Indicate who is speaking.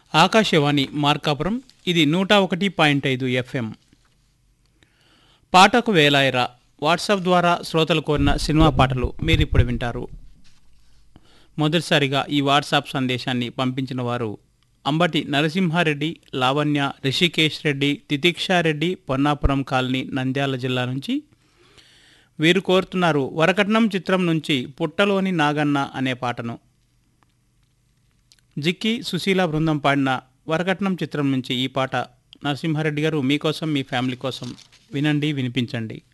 Speaker 1: ఆకాశవాణి మార్కాపురం ఇది నూట ఒకటి పాయింట్ ఐదు ఎఫ్ఎం పాటకు వేలాయరా వాట్సాప్ ద్వారా శ్రోతలు కోరిన సినిమా పాటలు మీరిప్పుడు వింటారు మొదటిసారిగా ఈ వాట్సాప్ సందేశాన్ని పంపించిన వారు అంబటి నరసింహారెడ్డి లావణ్య రిషికేష్ రెడ్డి తితిక్షారెడ్డి పొన్నాపురం కాలనీ నంద్యాల జిల్లా నుంచి వీరు కోరుతున్నారు వరకట్నం చిత్రం నుంచి పుట్టలోని నాగన్న అనే పాటను జిక్కి సుశీల బృందం పాడిన వరకట్నం చిత్రం నుంచి ఈ పాట నరసింహారెడ్డి గారు మీకోసం మీ ఫ్యామిలీ కోసం వినండి వినిపించండి